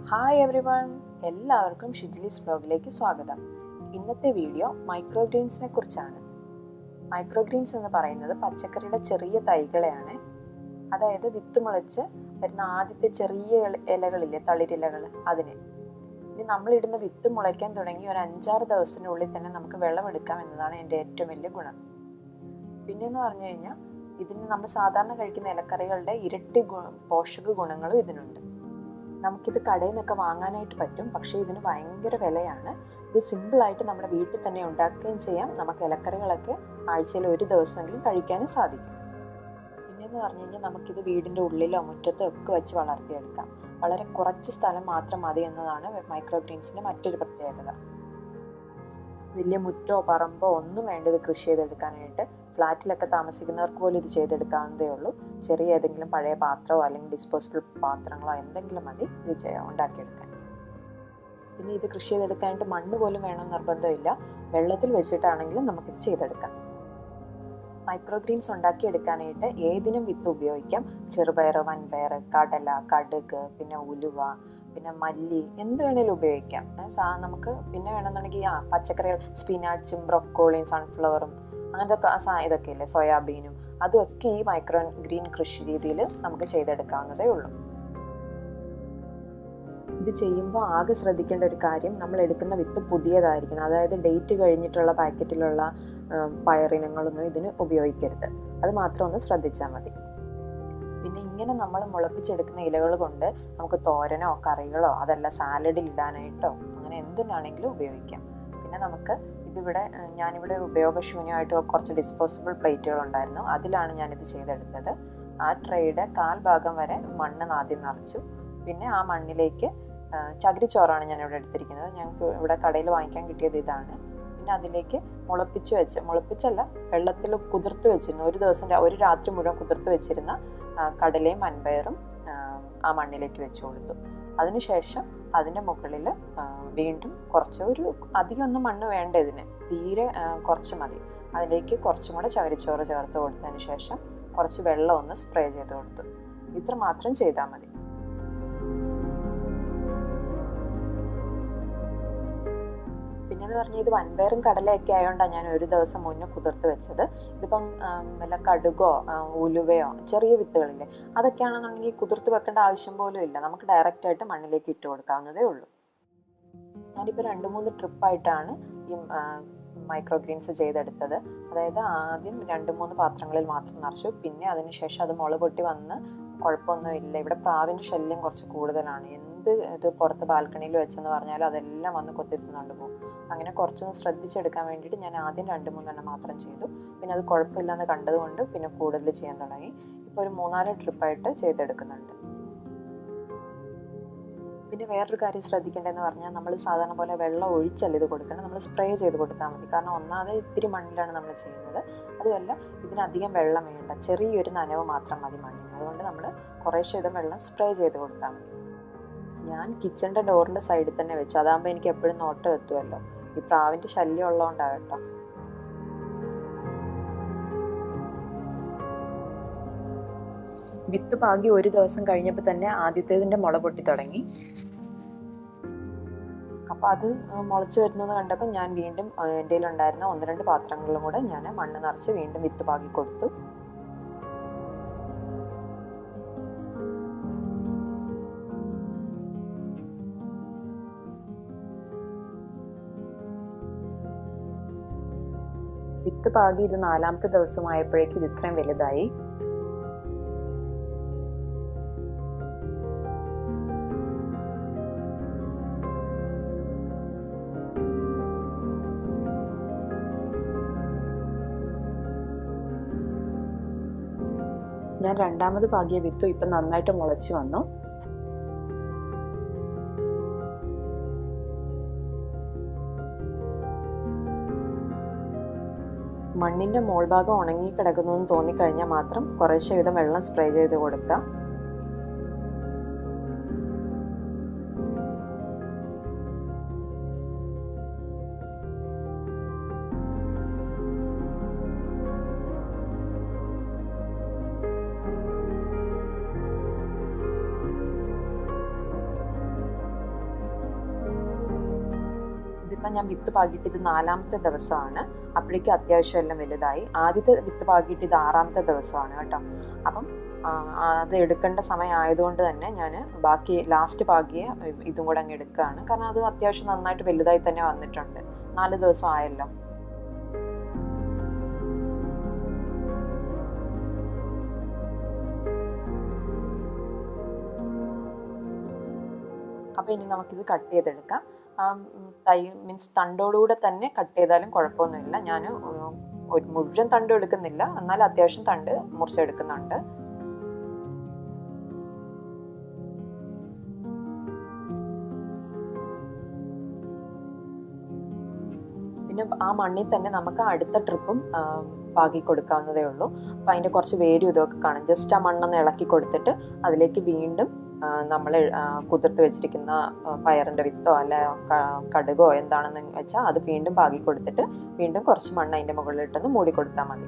hi every one എല്ലാവർക്കും ഷിജ്ലീസ് ബ്ലോഗിലേക്ക് സ്വാഗതം ഇന്നത്തെ വീഡിയോ മൈക്രോഗ്രീൻസിനെ കുറിച്ചാണ് മൈക്രോഗ്രീൻസ് എന്ന് പറയുന്നത് പച്ചക്കറിയുടെ ചെറിയ തൈകളെയാണ് അതായത് വിത്ത് മുളച്ച് വരുന്ന ആദ്യത്തെ ചെറിയ ഇല- ഇലകളില്ലേ തളിരിലകൾ അതിന് ഇനി നമ്മളിടുന്ന വിത്ത് മുളയ്ക്കാൻ തുടങ്ങി ഒരു അഞ്ചാറ് ദിവസത്തിനുള്ളിൽ തന്നെ നമുക്ക് വിളവെടുക്കാം എന്നതാണ് എൻ്റെ ഏറ്റവും വലിയ ഗുണം പിന്നെന്ന് പറഞ്ഞു കഴിഞ്ഞാൽ ഇതിന് നമ്മൾ സാധാരണ കഴിക്കുന്ന ഇലക്കറികളുടെ ഇരട്ടി ഗു പോഷക ഗുണങ്ങളും ഇതിനുണ്ട് നമുക്കിത് കടയിൽ നിന്നൊക്കെ വാങ്ങാനായിട്ട് പറ്റും പക്ഷേ ഇതിന് ഭയങ്കര വിലയാണ് ഇത് സിമ്പിളായിട്ട് നമ്മുടെ വീട്ടിൽ തന്നെ ഉണ്ടാക്കുകയും ചെയ്യാം നമുക്ക് ഇലക്കറികളൊക്കെ ആഴ്ചയിൽ ഒരു ദിവസമെങ്കിലും കഴിക്കാനും സാധിക്കും പിന്നെന്ന് പറഞ്ഞു കഴിഞ്ഞാൽ നമുക്കിത് വീടിൻ്റെ ഉള്ളിലോ മുറ്റത്തോ ഒക്കെ വെച്ച് വളർത്തിയെടുക്കാം വളരെ കുറച്ച് സ്ഥലം മാത്രം മതി എന്നതാണ് മൈക്രോഗ്രീൻസിൻ്റെ മറ്റൊരു പ്രത്യേകത വലിയ മുറ്റോ പറമ്പോ ഒന്നും വേണ്ട ഇത് കൃഷി ചെയ്തെടുക്കാനായിട്ട് ഫ്ലാറ്റിലൊക്കെ താമസിക്കുന്നവർക്ക് പോലും ഇത് ചെയ്തെടുക്കാവുന്നതേ ഉള്ളൂ ചെറിയ ഏതെങ്കിലും പഴയ പാത്രമോ അല്ലെങ്കിൽ ഡിസ്പോസിബിൾ പാത്രങ്ങളോ എന്തെങ്കിലും മതി ഇത് ചെയ്യാൻ ഉണ്ടാക്കിയെടുക്കാൻ പിന്നെ ഇത് കൃഷി ചെയ്തെടുക്കാനായിട്ട് മണ്ണ് പോലും വേണമെന്ന് നിർബന്ധമില്ല വെള്ളത്തിൽ വെച്ചിട്ടാണെങ്കിലും നമുക്കിത് ചെയ്തെടുക്കാം മൈക്രോഗ്രീൻസ് ഉണ്ടാക്കിയെടുക്കാനായിട്ട് ഏതിനും വിത്ത് ഉപയോഗിക്കാം ചെറുപയർ വൻപയർ കടല കടുക് പിന്നെ ഉലുവ പിന്നെ മല്ലി എന്ത് വേണേലും ഉപയോഗിക്കാം ഏ, സാ- നമുക്ക് പിന്നെ വേണമെന്നുണ്ടെങ്കിൽ ആ പച്ചക്കറികൾ സ്പിനാച്ചും ബ്രൊക്കോളിയും സൺഫ്ലവറും അങ്ങനത്തെ ഒക്കെ സാ- ഇതൊക്കെ ഇല്ലേ സോയാബീനും അതുമൊക്കെ ഈ മൈക്രോ ഗ്രീൻ കൃഷി രീതിയിൽ നമുക്ക് ചെയ്തെടുക്കാവുന്നതേ ഉള്ളൂ ഇത് ചെയ്യുമ്പോൾ ആകെ ശ്രദ്ധിക്കേണ്ട ഒരു കാര്യം നമ്മൾ എടുക്കുന്ന വിത്ത് പുതിയതായിരിക്കണം അതായത് ഡേറ്റ് കഴിഞ്ഞിട്ടുള്ള പാക്കറ്റിലുള്ള ആ, പയറിനങ്ങളൊന്നും ഇതിന് ഉപയോഗിക്കരുത് അത് മാത്രം ഒന്ന് ശ്രദ്ധിച്ചാൽ മതി പിന്നെ ഇങ്ങനെ നമ്മൾ മുളപ്പിച്ചെടുക്കുന്ന ഇലകൾ കൊണ്ട് നമുക്ക് തോരനോ കറികളോ അതല്ല സാലഡിൽ ഇടാനായിട്ടോ അങ്ങനെ എന്തിനാണെങ്കിലും ഉപയോഗിക്കാം പിന്നെ നമുക്ക് ഇതിവിടെ ഏഹ്, ഞാനിവിടെ ഉപയോഗശൂന്യമായിട്ട് കുറച്ച് ഡിസ്പോസിബിൾ പ്ലേറ്റുകൾ ഉണ്ടായിരുന്നു അതിലാണ് ഞാനിത് ചെയ്തെടുത്തത് ആ ട്രേയുടെ കാൽ ഭാഗം വരെ മണ്ണ് ആദ്യം നിറച്ചു പിന്നെ ആ മണ്ണിലേക്ക് ഏഹ്, ചകിരിച്ചോറാണ് ഞാൻ ഇവിടെ എടുത്തിരിക്കുന്നത് ഞങ്ങൾക്ക് ഇവിടെ കടയിൽ വാങ്ങിക്കാൻ കിട്ടിയത് ഇതാണ് പിന്നെ അതിലേക്ക് മുളപ്പിച്ച് വെച്ച് മുളപ്പിച്ചല്ല വെള്ളത്തിൽ കുതിർത്ത് വെച്ചിരുന്നു ഒരു ദിവസം രാ- ഒരു രാത്രി മുഴുവൻ കുതിർത്ത് വെച്ചിരുന്ന ആ, കടലയും മൺപയറും ആ, ആ മണ്ണിലേക്ക് വെച്ച് കൊടുത്തു അതിനുശേഷം അതിൻ്റെ മുകളിൽ വീണ്ടും കുറച്ച് ഒരു അധികമൊന്നും മണ്ണ് വേണ്ട ഇതിന് തീരെ ആ, കുറച്ച് മതി അതിലേക്ക് കുറച്ചും കൂടെ ചകിരിച്ചോറ് ചേർത്ത് കൊടുത്തതിന് ശേഷം കുറച്ച് വെള്ളം ഒന്ന് സ്പ്രേ ചെയ്ത് കൊടുത്തു ഇത്ര മാത്രം ചെയ്താൽ മതി പിന്നെന്ന് പറഞ്ഞാൽ ഇത് വൻപയറും കടലയൊക്കെ ആയതുകൊണ്ടാണ് ഞാൻ ഒരു ദിവസം മുന്നേ കുതിർത്ത് വെച്ചത് ഇതിപ്പം ആം, വല്ല കടുകോ ആ, ഉലുവയോ ചെറിയ വിത്തുകളില്ലേ അതൊക്കെയാണെന്നുണ്ടെങ്കിൽ കുതിർത്ത് വെക്കേണ്ട ആവശ്യം പോലും ഇല്ല നമുക്ക് ഡയറക്റ്റ് ആയിട്ട് മണ്ണിലേക്ക് ഇട്ട് കൊടുക്കാവുന്നതേ ഉള്ളൂ ഞാനിപ്പോൾ രണ്ട് മൂന്ന് ട്രിപ്പായിട്ടാണ് ഈ മൈക്രോഗ്രീൻസ് ചെയ്തെടുത്തത് അതായത് ആദ്യം രണ്ട് മൂന്ന് പാത്രങ്ങളിൽ മാത്രം നിറച്ചു പിന്നെ അതിനുശേഷം അത് മുള പൊട്ടി വന്ന് കുഴപ്പമൊന്നുമില്ല ഇവിടെ പ്രാവിൻ്റെ ശല്യം കുറച്ച് കൂടുതലാണ് എന്ത് ഇത് പുറത്ത് ബാൽക്കണിയിൽ വെച്ചെന്ന് പറഞ്ഞാലും അതെല്ലാം വന്ന് കൊത്തി തിന്നുകൊണ്ട് പോകും അങ്ങനെ കുറച്ചൊന്ന് ശ്രദ്ധിച്ചെടുക്കാൻ വേണ്ടിയിട്ട് ഞാൻ ആദ്യം രണ്ട് മൂന്നെണ്ണം മാത്രം ചെയ്തു പിന്നെ അത് കുഴപ്പമില്ലെന്ന് കണ്ടതുകൊണ്ട് പിന്നെ കൂടുതൽ ചെയ്യാൻ തുടങ്ങി ഇപ്പോൾ ഒരു മൂന്നാല് ട്രിപ്പായിട്ട് ചെയ്തെടുക്കുന്നുണ്ട് പിന്നെ വേറൊരു കാര്യം ശ്രദ്ധിക്കേണ്ടതെന്ന് പറഞ്ഞാൽ നമ്മൾ സാധാരണ പോലെ വെള്ളം ഒഴിച്ചല്ല ഇത് കൊടുക്കണം നമ്മൾ സ്പ്രേ ചെയ്ത് കൊടുത്താൽ മതി കാരണം ഒന്നാമത് ഇത്തിരി മണ്ണിലാണ് നമ്മൾ ചെയ്യുന്നത് അതുമല്ല ഇതിനധികം വെള്ളം വേണ്ട ചെറിയൊരു നനവ് മാത്രം മതി മണ്ണിന് അതുകൊണ്ട് നമ്മൾ കുറേശ്ശെ ഇതും വെള്ളം സ്പ്രേ ചെയ്ത് കൊടുത്താൽ മതി ഞാൻ കിച്ചണിൻ്റെ ഡോറിൻ്റെ സൈഡിൽ തന്നെ വെച്ചു അതാകുമ്പോൾ എനിക്ക് എപ്പോഴും നോട്ടം എത്തുമല്ലോ ഈ പ്രാവിൻ്റെ ശല്യം ഉള്ളതുകൊണ്ടാണ് കേട്ടോ വിത്ത് പാകി ഒരു ദിവസം കഴിഞ്ഞപ്പോൾ തന്നെ ആദ്യത്തേതിൻ്റെ മുള പൊട്ടി തുടങ്ങി അപ്പോൾ അത് മുളച്ച് വരുന്നത് കണ്ടപ്പോൾ ഞാൻ വീണ്ടും എൻ്റെ ഉണ്ടായിരുന്ന ഒന്ന് രണ്ട് പാത്രങ്ങളിലും കൂടെ ഞാൻ മണ്ണ് നിറച്ച് വീണ്ടും വിത്ത് പാകി കൊടുത്തു വിത്ത് പാകി ഇത് നാലാമത്തെ ദിവസമായപ്പോഴേക്കും ഇത് ഇത്രയും വലുതായി ഞാൻ രണ്ടാമത് പാകിയ വിത്തും ഇപ്പം നന്നായിട്ട് മുളച്ചു വന്നു മണ്ണിന്റെ മോൾഭാഗം ഉണങ്ങി കിടക്കുന്നു എന്ന് തോന്നിക്കഴിഞ്ഞാൽ മാത്രം കുറേശ്ശെ വിധം വെള്ളം സ്പ്രേ ചെയ്ത് കൊടുക്കാം അപ്പം ഞാൻ വിത്ത് പാകിയിട്ട് ഇത് നാലാമത്തെ ദിവസമാണ് അപ്പോഴേക്കും അത്യാവശ്യം എല്ലാം വലുതായി ആദ്യത്തെ വിത്ത് പാകിയിട്ട് ഇത് ആറാമത്തെ ദിവസമാണ് കേട്ടോ അപ്പം അത് എടുക്കേണ്ട സമയം ആയതുകൊണ്ട് തന്നെ ഞാൻ ബാക്കി ലാസ്റ്റ് പാകിയ ഇതും കൂടെ അങ്ങ് എടുക്കുകയാണ് കാരണം അത് അത്യാവശ്യം നന്നായിട്ട് വലുതായി തന്നെ വന്നിട്ടുണ്ട് നാല് ദിവസം ആയല്ലോ അപ്പോൾ ഇനി നമുക്കിത് കട്ട് ചെയ്തെടുക്കാം തൈ മീൻസ് തണ്ടോടുകൂടെ തന്നെ കട്ട് ചെയ്താലും കുഴപ്പമൊന്നുമില്ല ഞാൻ ഒരു മുഴുവൻ തണ്ട് എടുക്കുന്നില്ല എന്നാൽ അത്യാവശ്യം തണ്ട് മുറിച്ചെടുക്കുന്നുണ്ട് പിന്നെ ആ മണ്ണിൽ തന്നെ നമുക്ക് അടുത്ത ട്രിപ്പും പാകി കൊടുക്കാവുന്നതേ ഉള്ളൂ അപ്പം അതിൻ്റെ കുറച്ച് വേരും ഇതൊക്കെ കാണും ജസ്റ്റ് ആ മണ്ണൊന്ന് ഇളക്കി കൊടുത്തിട്ട് അതിലേക്ക് വീണ്ടും നമ്മൾ കുതിർത്ത് വെച്ചിരിക്കുന്ന പയറിൻ്റെ വിത്തോ അല്ല കടുകോ എന്താണെന്ന് വെച്ചാൽ അത് വീണ്ടും പാകി കൊടുത്തിട്ട് വീണ്ടും കുറച്ച് മണ്ണ് അതിൻ്റെ മുകളിലിട്ടൊന്ന് മൂടി കൊടുത്താൽ മതി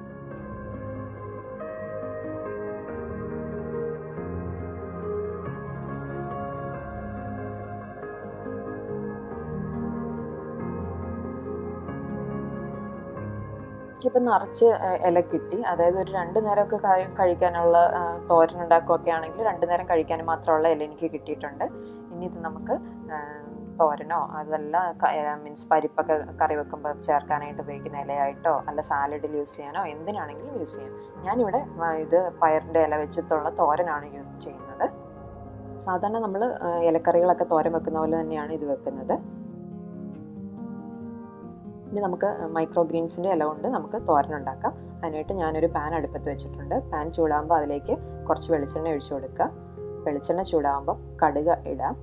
എനിക്കിപ്പോൾ നിറച്ച് ഇല കിട്ടി അതായത് ഒരു രണ്ട് നേരമൊക്കെ കഴിക്കാനുള്ള തോരൻ ഉണ്ടാക്കുകയൊക്കെ ആണെങ്കിൽ രണ്ട് നേരം കഴിക്കാൻ മാത്രമുള്ള ഇല എനിക്ക് കിട്ടിയിട്ടുണ്ട് ഇനി ഇത് നമുക്ക് തോരനോ അതല്ല മീൻസ് പരിപ്പൊക്കെ കറി വെക്കുമ്പോൾ ചേർക്കാനായിട്ട് ഉപയോഗിക്കുന്ന ഇലയായിട്ടോ അല്ല സാലഡിൽ യൂസ് ചെയ്യാനോ എന്തിനാണെങ്കിലും യൂസ് ചെയ്യാം ഞാനിവിടെ ഇത് പയറിൻ്റെ ഇല വെച്ചിട്ടുള്ള തോരനാണ് യൂസ് ചെയ്യുന്നത് സാധാരണ നമ്മൾ ഇലക്കറികളൊക്കെ തോരൻ വെക്കുന്ന പോലെ തന്നെയാണ് ഇത് വെക്കുന്നത് ഇനി നമുക്ക് മൈക്രോ ഗ്രീൻസിൻ്റെ ഇല കൊണ്ട് നമുക്ക് തോരൻ ഉണ്ടാക്കാം അതിനായിട്ട് ഞാനൊരു പാൻ അടുപ്പത്ത് വെച്ചിട്ടുണ്ട് പാൻ ചൂടാകുമ്പോൾ അതിലേക്ക് കുറച്ച് വെളിച്ചെണ്ണ ഒഴിച്ചു കൊടുക്കുക വെളിച്ചെണ്ണ ചൂടാകുമ്പോൾ കടുക് ഇടാം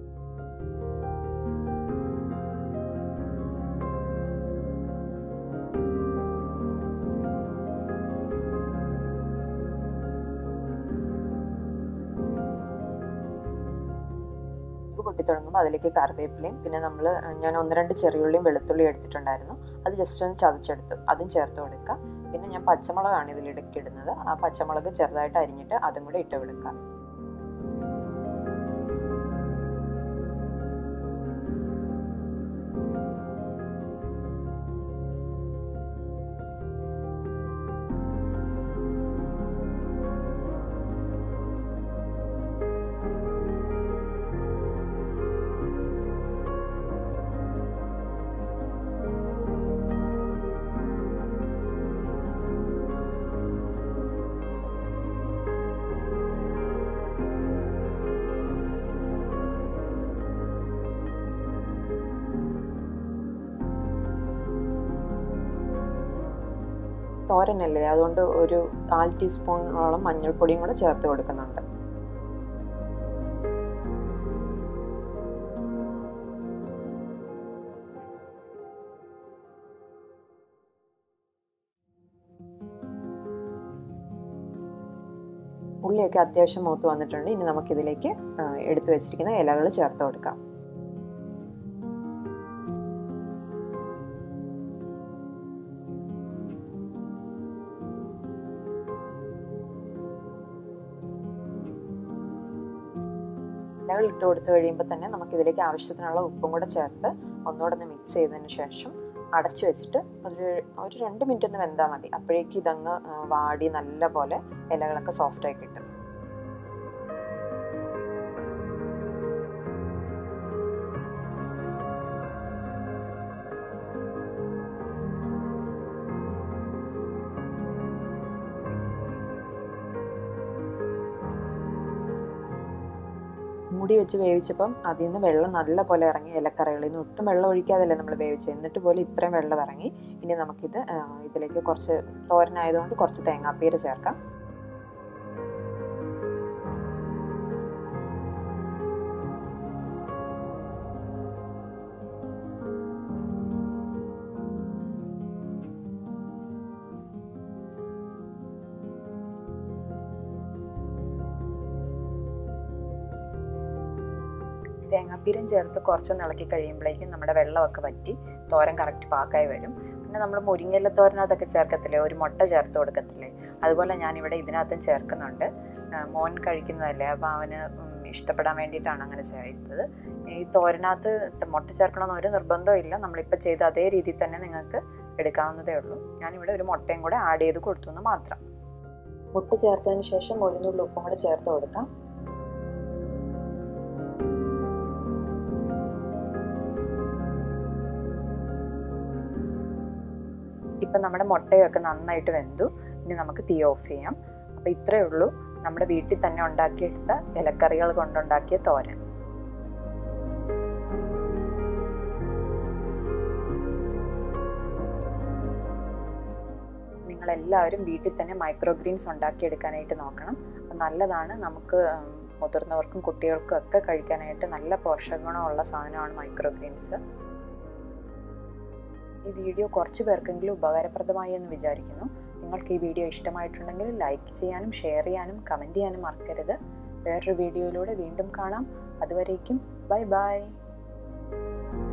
പൊട്ടിത്തുടങ്ങുമ്പോൾ അതിലേക്ക് കറിവേപ്പിലയും പിന്നെ നമ്മൾ ഞാൻ ഒന്ന് രണ്ട് ചെറിയുള്ളിയും വെളുത്തുള്ളിയും എടുത്തിട്ടുണ്ടായിരുന്നു അത് ജസ്റ്റ് ഒന്ന് ചതച്ചെടുത്തു അതും ചേർത്ത് കൊടുക്കാം പിന്നെ ഞാൻ പച്ചമുളകാണ് ഇതിലിടയ്ക്ക് ഇടുന്നത് ആ പച്ചമുളക് ചെറുതായിട്ട് അരിഞ്ഞിട്ട് അതും കൂടെ ഇട്ട് കൊടുക്കാം തോരനല്ലേ അതുകൊണ്ട് ഒരു കാൽ ടീസ്പൂണോളം മഞ്ഞൾപ്പൊടിയും കൂടെ ചേർത്ത് കൊടുക്കുന്നുണ്ട് ഉള്ളിയൊക്കെ അത്യാവശ്യം മൂത്ത് വന്നിട്ടുണ്ട് ഇനി നമുക്കിതിലേക്ക് എടുത്തു വെച്ചിരിക്കുന്ന ഇലകൾ ചേർത്ത് കൊടുക്കാം ഇലകൾ ഇട്ട് കൊടുത്തു കഴിയുമ്പോൾ തന്നെ നമുക്കിതിലേക്ക് ആവശ്യത്തിനുള്ള ഉപ്പും കൂടെ ചേർത്ത് ഒന്നുകൂടെ ഒന്ന് മിക്സ് ചെയ്തതിന് ശേഷം അടച്ചു വെച്ചിട്ട് ഒരു ഒരു രണ്ട് മിനിറ്റ് ഒന്ന് വെന്താൽ മതി അപ്പോഴേക്കും ഇതങ്ങ് വാടി നല്ല പോലെ ഇലകളൊക്കെ സോഫ്റ്റായി കിട്ടും മൂടി വെച്ച് വേവിച്ചപ്പം അതിൽ നിന്ന് വെള്ളം നല്ല പോലെ ഇറങ്ങി ഇലക്കറികളിൽ നിന്ന് ഒട്ടും വെള്ളം ഒഴിക്കാതല്ലേ നമ്മൾ വേവിച്ചത് എന്നിട്ട് പോലും ഇത്രയും വെള്ളം ഇറങ്ങി ഇനി നമുക്കിത് ഇതിലേക്ക് കുറച്ച് തോരനായതുകൊണ്ട് കുറച്ച് തേങ്ങാപ്പീര് ചേർക്കാം തേങ്ങാപ്പീരും ചേർത്ത് കുറച്ചൊന്ന് ഇളക്കി കഴിയുമ്പോഴേക്കും നമ്മുടെ വെള്ളമൊക്കെ വറ്റി തോരൻ കറക്റ്റ് പാക്കായി വരും പിന്നെ നമ്മൾ മുരിങ്ങയില തോരനകത്തൊക്കെ ചേർക്കത്തില്ലേ ഒരു മുട്ട ചേർത്ത് കൊടുക്കത്തില്ലേ അതുപോലെ ഞാനിവിടെ ഇതിനകത്തും ചേർക്കുന്നുണ്ട് മോൻ കഴിക്കുന്നതല്ലേ അപ്പോൾ അവന് ഇഷ്ടപ്പെടാൻ വേണ്ടിയിട്ടാണ് അങ്ങനെ ചെയ്തത് ഈ തോരനകത്ത് മുട്ട ചേർക്കണമെന്ന് ഒരു നിർബന്ധവും ഇല്ല നമ്മളിപ്പോൾ ചെയ്ത അതേ രീതിയിൽ തന്നെ നിങ്ങൾക്ക് എടുക്കാവുന്നതേ ഉള്ളൂ ഞാനിവിടെ ഒരു മുട്ടയും കൂടെ ആഡ് ചെയ്ത് കൊടുത്തു എന്ന് മാത്രം മുട്ട ചേർത്തതിന് ശേഷം ഒരു നുള്ളി ഉപ്പും കൂടെ ചേർത്ത് കൊടുക്കാം ഇപ്പം നമ്മുടെ മുട്ടയൊക്കെ നന്നായിട്ട് വെന്തു ഇനി നമുക്ക് തീ ഓഫ് ചെയ്യാം അപ്പോൾ ഇത്രയേ ഉള്ളൂ നമ്മുടെ വീട്ടിൽ തന്നെ ഉണ്ടാക്കിയെടുത്ത ഇലക്കറികൾ കൊണ്ടുണ്ടാക്കിയ തോരൻ നിങ്ങളെല്ലാവരും വീട്ടിൽ തന്നെ മൈക്രോ ഗ്രീൻസ് ഉണ്ടാക്കിയെടുക്കാനായിട്ട് നോക്കണം നല്ലതാണ് നമുക്ക് മുതിർന്നവർക്കും കുട്ടികൾക്കും ഒക്കെ കഴിക്കാനായിട്ട് നല്ല പോഷകഗുണമുള്ള സാധനമാണ് മൈക്രോ ഗ്രീൻസ് ഈ വീഡിയോ കുറച്ച് പേർക്കെങ്കിലും ഉപകാരപ്രദമായി എന്ന് വിചാരിക്കുന്നു നിങ്ങൾക്ക് ഈ വീഡിയോ ഇഷ്ടമായിട്ടുണ്ടെങ്കിൽ ലൈക്ക് ചെയ്യാനും ഷെയർ ചെയ്യാനും കമൻറ്റ് ചെയ്യാനും മറക്കരുത് വേറൊരു വീഡിയോയിലൂടെ വീണ്ടും കാണാം അതുവരേക്കും ബൈ ബൈ